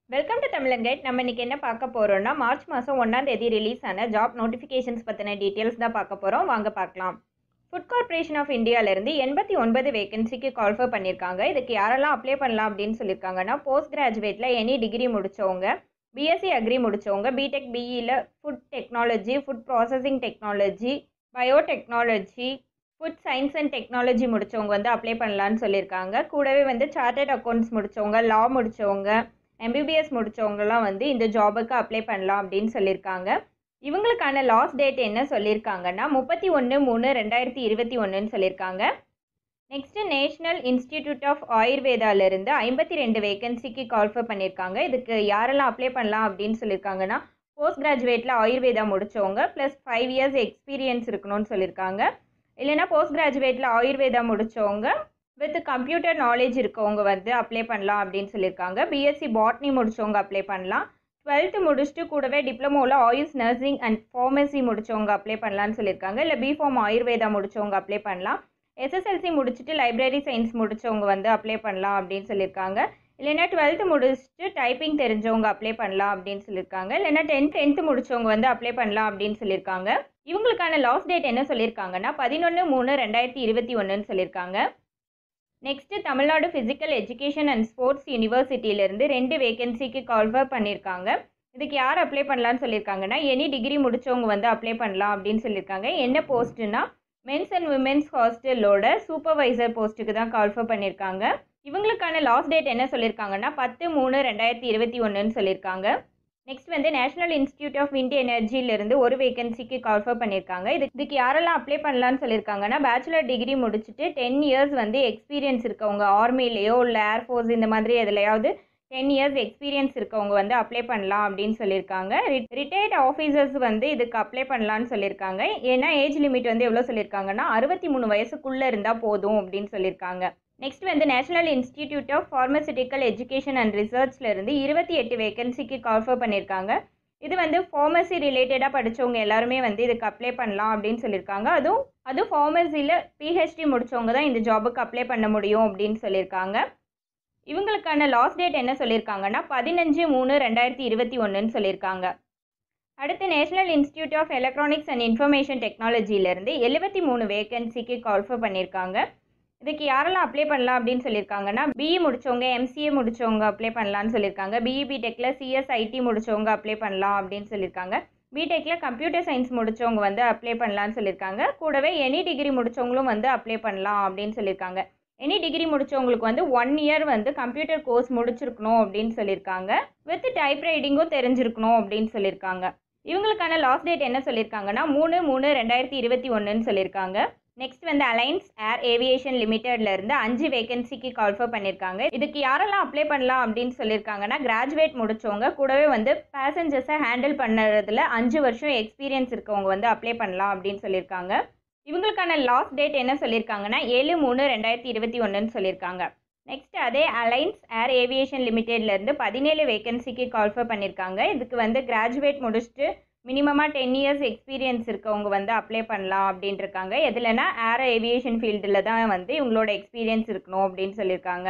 welcome to தமிழங்கேட் நம்ம இன்னைக்கு என்ன பார்க்க போறோம்னா மார்ச் மாதம் ஒன்றாம் தேதி ரிலீஸ் ஆன ஜாப் நோட்டிஃபிகேஷன்ஸ் பற்றின டீட்டெயில்ஸ் தான் பார்க்க போகிறோம் வாங்க பார்க்கலாம் ஃபுட் கார்ப்பரேஷன் ஆஃப் இந்தியாவிலேருந்து எண்பத்தி ஒன்பது வேகன்சிக்கு கால்ஃபர் பண்ணியிருக்காங்க இதுக்கு யாரெல்லாம் அப்ளை பண்ணலாம் அப்படின்னு சொல்லியிருக்காங்கன்னா போஸ்ட் கிராஜுவேட்டில் எனி டிகிரி முடித்தவங்க பிஎஸ்சி அக்ரி முடித்தவங்க பிடெக் பிஇயில் food technology food processing technology biotechnology food science and technology முடித்தவங்க வந்து அப்ளை பண்ணலான்னு சொல்லியிருக்காங்க கூடவே வந்து சார்ட்டர்ட் அக்கௌண்ட்ஸ் முடித்தவங்க லா முடித்தவங்க எம்பிபிஎஸ் முடித்தவங்கலாம் வந்து இந்த ஜாபுக்கு அப்ளை பண்ணலாம் அப்படின்னு சொல்லியிருக்காங்க இவங்களுக்கான லாஸ்ட் டேட் என்ன சொல்லியிருக்காங்கன்னா முப்பத்தி ஒன்று மூணு ரெண்டாயிரத்தி இருபத்தி ஒன்றுன்னு சொல்லியிருக்காங்க நெக்ஸ்ட்டு நேஷ்னல் இன்ஸ்டிடியூட் ஆஃப் ஆயுர்வேதாவிலேருந்து ஐம்பத்தி ரெண்டு வேகன்சிக்கு கால்ஃபர் பண்ணியிருக்காங்க இதுக்கு யாரெல்லாம் அப்ளை பண்ணலாம் அப்படின்னு சொல்லியிருக்காங்கன்னா போஸ்ட் கிராஜுவேட்டில் ஆயுர்வேதா முடித்தவங்க ப்ளஸ் ஃபைவ் இயர்ஸ் எக்ஸ்பீரியன்ஸ் இருக்கணும்னு சொல்லியிருக்காங்க இல்லைனா போஸ்ட் கிராஜுவேட்டில் ஆயுர்வேதா முடித்தவங்க வித் கம்ப்யூட்டர் நாலேஜ் இருக்கவங்க வந்து அப்ளை பண்ணலாம் அப்படின்னு சொல்லியிருக்காங்க பிஎஸ்சி பாட்னி முடித்தவங்க அப்ளை பண்ணலாம் டுவெல்த்து முடிச்சுட்டு கூடவே டிப்ளமோவில் ஆயுஷ் நர்சிங் அண்ட் ஃபார்மசி முடித்தவங்க அப்ளை பண்ணலான்னு சொல்லியிருக்காங்க இல்லை பிஃபார்ம் ஆயுர்வேதா முடித்தவங்க அப்ளை பண்ணலாம் எஸ்எஸ்எல்சி முடிச்சுட்டு லைப்ரரி சயின்ஸ் முடித்தவங்க வந்து அப்ளை பண்ணலாம் அப்படின்னு சொல்லியிருக்காங்க இல்லைன்னா டுவெல்த்து முடிச்சுட்டு டைப்பிங் தெரிஞ்சவங்க அப்ளை பண்ணலாம் அப்படின்னு சொல்லியிருக்காங்க இல்லைன்னா டென்த் டென்த்து முடிச்சவங்க வந்து அப்ளை பண்ணலாம் அப்படின்னு சொல்லியிருக்காங்க இவங்களுக்கான லாஸ்ட் டேட் என்ன சொல்லியிருக்காங்கன்னா பதினொன்று மூணு ரெண்டாயிரத்தி இருபத்தி ஒன்றுன்னு சொல்லியிருக்காங்க next Tamil Nadu physical education and sports யூனிவர்சிட்டியிலேருந்து ரெண்டு வேகன்சிக்கு கால்ஃபர் பண்ணியிருக்காங்க இதுக்கு யார் அப்ளை பண்ணலான்னு சொல்லியிருக்காங்கன்னா எனி டிகிரி முடித்தவங்க வந்து அப்ளை பண்ணலாம் அப்படின்னு சொல்லியிருக்காங்க என்ன போஸ்ட்டுனா மென்ஸ் அண்ட் விமென்ஸ் ஹாஸ்டலோட சூப்பர்வைசர் போஸ்ட்டுக்கு தான் கால்ஃபர் பண்ணியிருக்காங்க இவங்களுக்கான லாஸ்ட் டேட் என்ன சொல்லியிருக்காங்கன்னா பத்து மூணு ரெண்டாயிரத்தி இருபத்தி ஒன்றுன்னு சொல்லியிருக்காங்க நெக்ஸ்ட் வந்து நேஷனல் இன்ஸ்டியூட் ஆஃப் விண்ட் எனர்ஜியிலேருந்து ஒரு வேகன்சிக்கு கால்ஃபர் பண்ணியிருக்காங்க இது இதுக்கு யாரெல்லாம் அப்ளை பண்ணலான்னு சொல்லியிருக்காங்கன்னா பேச்சுலர் டிகிரி முடிச்சுட்டு டென் இயர்ஸ் வந்து எக்ஸ்பீரியன்ஸ் இருக்கவங்க ஆர்மிலேயோ இல்லை ஏர்ஃபோர்ஸ் இந்த மாதிரி எதுலையாவது டென் இயர்ஸ் எக்ஸ்பீரியன்ஸ் இருக்கவங்க வந்து அப்ளை பண்ணலாம் அப்படின்னு சொல்லியிருக்காங்க ரிட்டையர்ட் ஆஃபீஸர்ஸ் வந்து இதுக்கு அப்ளை பண்ணலான்னு சொல்லியிருக்காங்க ஏன்னா ஏஜ் லிமிட் வந்து எவ்வளோ சொல்லியிருக்காங்கன்னா அறுபத்தி மூணு வயசுக்குள்ளே இருந்தால் போதும் அப்படின்னு சொல்லியிருக்காங்க நெக்ஸ்ட் வந்து national institute of pharmaceutical education and ரிசர்ச்லேருந்து இருபத்தி எட்டு வேகன்சிக்கு கால்ஃபர் பண்ணியிருக்காங்க இது வந்து ஃபார்மசி ரிலேட்டடாக படித்தவங்க எல்லாருமே வந்து இதுக்கு அப்ளை பண்ணலாம் அப்படின்னு சொல்லியிருக்காங்க அதுவும் அதுவும் ஃபார்மசியில் பிஹெச்டி முடித்தவங்க தான் இந்த ஜாபுக்கு அப்ளை பண்ண முடியும் அப்படின்னு சொல்லியிருக்காங்க இவங்களுக்கான லாஸ்ட் டேட் என்ன சொல்லியிருக்காங்கன்னா பதினஞ்சு மூணு ரெண்டாயிரத்தி இருபத்தி ஒன்றுன்னு சொல்லியிருக்காங்க அடுத்து national institute of electronics and information டெக்னாலஜியிலேருந்து எழுபத்தி மூணு வேகன்சிக்கு கால்ஃபர் பண்ணியிருக்காங்க இதுக்கு யாரெல்லாம் அப்ளை பண்ணலாம் அப்படின்னு சொல்லியிருக்காங்கன்னா பிஇ முடித்தவங்க எம்சிஏ முடித்தவங்க அப்ளை பண்ணலான்னு சொல்லியிருக்காங்க பிஇ பிடெக்கில் சிஎஸ்ஐடி முடித்தவங்க அப்ளை பண்ணலாம் அப்படின்னு சொல்லியிருக்காங்க பிடெக்கில் கம்ப்யூட்டர் சயின்ஸ் முடித்தவங்க வந்து அப்ளை பண்ணலான்னு சொல்லியிருக்காங்க கூடவே எனி டிகிரி முடித்தவங்களும் வந்து அப்ளை பண்ணலாம் அப்படின்னு சொல்லியிருக்காங்க எனி டிகிரி முடித்தவங்களுக்கு வந்து ஒன் இயர் வந்து கம்ப்யூட்டர் கோர்ஸ் முடிச்சிருக்கணும் அப்படின்னு சொல்லியிருக்காங்க வித் டைப் ரைட்டிங்கும் தெரிஞ்சிருக்கணும் அப்படின்னு சொல்லியிருக்காங்க இவங்களுக்கான லாஸ்ட் டேட் என்ன சொல்லியிருக்காங்கன்னா மூணு மூணு ரெண்டாயிரத்தி இருபத்தி ஒன்றுன்னு சொல்லியிருக்காங்க நெக்ஸ்ட் வந்து அலைன்ஸ் ஏர் ஏவியேஷன் லிமிடெட்லேருந்து அஞ்சு வேகன்சிக்கு கால்ஃபர் பண்ணியிருக்காங்க இதுக்கு யாரெல்லாம் அப்ளை பண்ணலாம் அப்படின்னு சொல்லியிருக்காங்கன்னா கிராஜுவேட் முடித்தவங்க கூடவே வந்து பேசஞ்சர்ஸை ஹேண்டில் பண்ணுறதுல அஞ்சு வருஷம் எக்ஸ்பீரியன்ஸ் இருக்கவங்க வந்து அப்ளை பண்ணலாம் அப்படின்னு சொல்லியிருக்காங்க இவங்களுக்கான லாஸ்ட் டேட் என்ன சொல்லியிருக்காங்கன்னா ஏழு மூணு ரெண்டாயிரத்தி இருபத்தி ஒன்றுன்னு சொல்லியிருக்காங்க நெக்ஸ்ட் அதே அலைன்ஸ் ஏர் ஏவியேஷன் லிமிடெட்லேருந்து பதினேழு வேகன்சிக்கு கால்ஃபர் பண்ணியிருக்காங்க இதுக்கு வந்து கிராஜுவேட் முடிச்சுட்டு மினிமமாக டென் இயர்ஸ் எக்ஸ்பீரியன்ஸ் இருக்கவங்க வந்து அப்ளை பண்ணலாம் அப்படின்ட்டு இருக்காங்க எதுலனா ஏர் ஏவியேஷன் ஃபீல்டில் தான் வந்து இவங்களோட எக்ஸ்பீரியன்ஸ் இருக்கணும் அப்படின்னு சொல்லியிருக்காங்க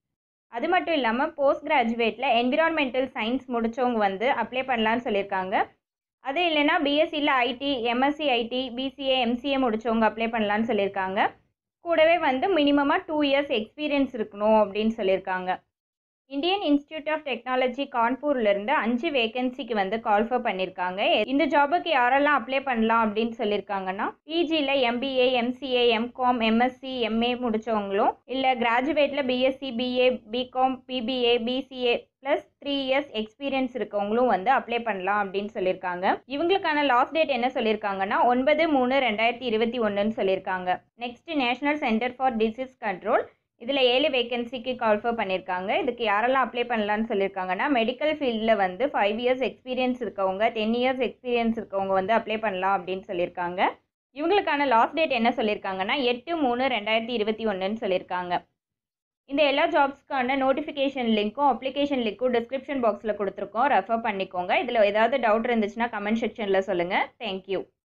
அது மட்டும் இல்லாமல் போஸ்ட் கிராஜுவேட்டில் என்விரான்மெண்டல் சயின்ஸ் முடித்தவங்க வந்து அப்ளை பண்ணலான்னு சொல்லியிருக்காங்க அது இல்லைன்னா பிஎஸ்சியில் IT MSc IT BCA MCA முடித்தவங்க அப்ளை பண்ணலான்னு சொல்லியிருக்காங்க கூடவே வந்து மினிமமாக டூ இயர்ஸ் எக்ஸ்பீரியன்ஸ் இருக்கணும் அப்படின்னு சொல்லியிருக்காங்க இந்தியன் இன்ஸ்டியூட் ஆஃப் டெக்னாலஜி கான்பூர்லேருந்து அஞ்சு வேகன்சிக்கு வந்து கால்ஃபர் பண்ணியிருக்காங்க இந்த ஜாபுக்கு யாரெல்லாம் அப்ளை பண்ணலாம் அப்படின்னு சொல்லியிருக்காங்கன்னா பிஜியில் MBA MCA MCom MSc MA முடித்தவங்களும் இல்லை கிராஜுவேட்டில் BSc BA BCom BBA BCA plus three years experience இருக்கவங்களும் வந்து அப்ளை பண்ணலாம் அப்படின்னு சொல்லியிருக்காங்க இவங்களுக்கான லாஸ்ட் டேட் என்ன சொல்லியிருக்காங்கன்னா ஒன்பது மூணு ரெண்டாயிரத்தி இருபத்தி ஒன்றுன்னு சொல்லியிருக்காங்க next national centre for disease control இதில் ஏழு வேகன்சிக்கு கால்ஃபர் பண்ணியிருக்காங்க இதுக்கு யாரெல்லாம் அப்ளை பண்ணலான்னு சொல்லியிருக்காங்கன்னா மெடிக்கல் ஃபீல்டில் வந்து ஃபைவ் இயர்ஸ் எக்ஸ்பீரியன்ஸ் இருக்கவங்க டென் இயர்ஸ் எக்ஸ்பீரியன்ஸ் இருக்கவங்க வந்து அப்ளை பண்ணலாம் அப்படின்னு சொல்லியிருக்காங்க இவங்களுக்கான லாஸ்ட் டேட் என்ன சொல்லியிருக்காங்கன்னா எட்டு மூணு ரெண்டாயிரத்தி இருபத்தி ஒன்றுன்னு சொல்லியிருக்காங்க இந்த எல்லா ஜாப்ஸ்க்கான நோட்டிஃபிகேஷன் லிங்க்கும் அப்ளிகேஷன் லிங்க்கும் டிஸ்கிரிப்ஷன் பாக்ஸில் கொடுத்துருக்கோம் ரெஃபர் பண்ணிக்கோங்க இதில் ஏதாவது டவுட் இருந்துச்சுன்னா கமெண்ட் செக்ஷனில் சொல்லுங்கள் தேங்க்யூ